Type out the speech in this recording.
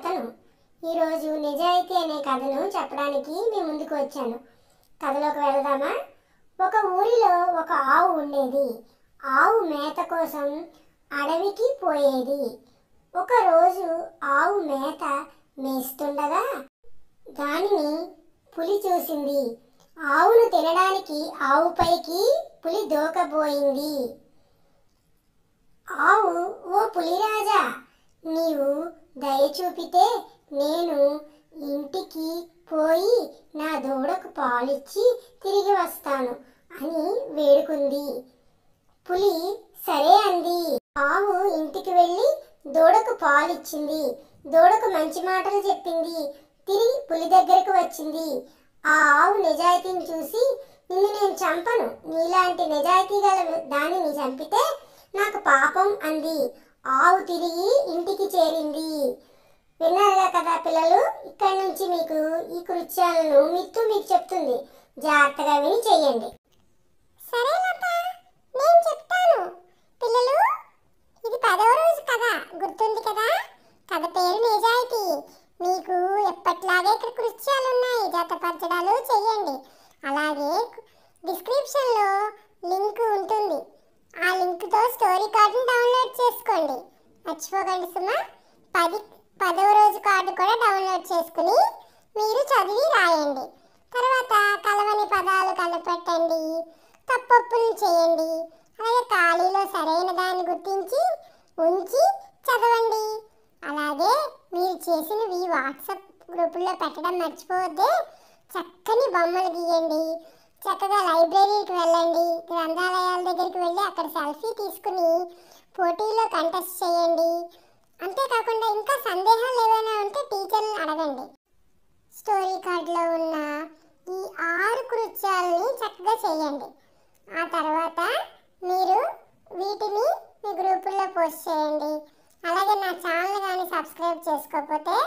లతను ఈరోజు నిజాయితీ అనే కథను చెప్పడానికి మీ ముందుకు వచ్చాను కథలోకి వెళదామా ఒక ఊరిలో ఒక ఆవు ఉండేది ఆవు మేత కోసం అడవికి పోయేది ఒకరోజు ఆవు మేత మేస్తుండగా దానిని పులి చూసింది ఆవును తినడానికి ఆవుపైకి పులి దూకబోయింది ఆవు ఓ పులిరాజా నీవు దయ చూపితే నేను ఇంటికి పోయి నా దూడకు పాలిచ్చి తిరిగి వస్తాను అని వేడుకుంది పులి సరే అంది ఆవు ఇంటికి వెళ్ళి దూడకు పాలిచ్చింది దూడకు మంచి మాటలు చెప్పింది తిరిగి పులి దగ్గరకు వచ్చింది ఆ ఆవు నిజాయితీని చూసి నిన్ను నేను చంపను నీలాంటి నిజాయితీ గల దానిని చంపితే నాకు పాపం అంది ఆవు తిరిగి ఇంటికి చేరింది విన్నారుగా కదా పిల్లలు ఇక్కడి నుంచి మీకు ఈ కృత్యాలను మిత్తు మీకు చెప్తుంది జాగ్రత్తగా విని చేయండి సరే లత నేను చెప్తాను పిల్లలు ఇది పదవ రోజు కదా గుర్తుంది కదా కథ పేరు నిజాయితీ మీకు ఎప్పట్లాగే ఇక్కడ కృత్యాలు ఉన్నాయి జతపరచడాలు చేయండి అలాగే డిస్క్రిప్షన్లో లింక్ ఉంటుంది ఆ లింక్తో స్టోరీ కార్డుని డౌన్లోడ్ చేసుకోండి మర్చిపోకండి సుమా పది పదవ రోజు కార్డు కూడా డౌన్లోడ్ చేసుకుని మీరు చదివి రాయండి తర్వాత కలవని పదాలు కలపెట్టండి తప్పొప్పులు చేయండి అలాగే ఖాళీలో సరైన దాన్ని గుర్తించి ఉంచి చదవండి అలాగే మీరు చేసినవి వాట్సాప్ గ్రూపుల్లో పెట్టడం మర్చిపోవద్దే చక్కని బొమ్మలు గీయండి చక్కగా లైబ్రరీకి వెళ్ళండి గ్రంథాలయాల దగ్గరికి వెళ్ళి అక్కడ సెల్ఫీ తీసుకుని పోటీలో కంటెస్ట్ చేయండి అంతేకాకుండా ఇంకా సందేహాలు ఏవైనా ఉంటే టీచర్ని అడగండి స్టోరీ కార్డులో ఉన్న ఈ ఆరు కృత్యాలని చక్కగా చేయండి ఆ తర్వాత మీరు వీటిని మీ గ్రూపుల్లో పోస్ట్ చేయండి అలాగే నా ఛానల్ కానీ సబ్స్క్రైబ్ చేసుకోకపోతే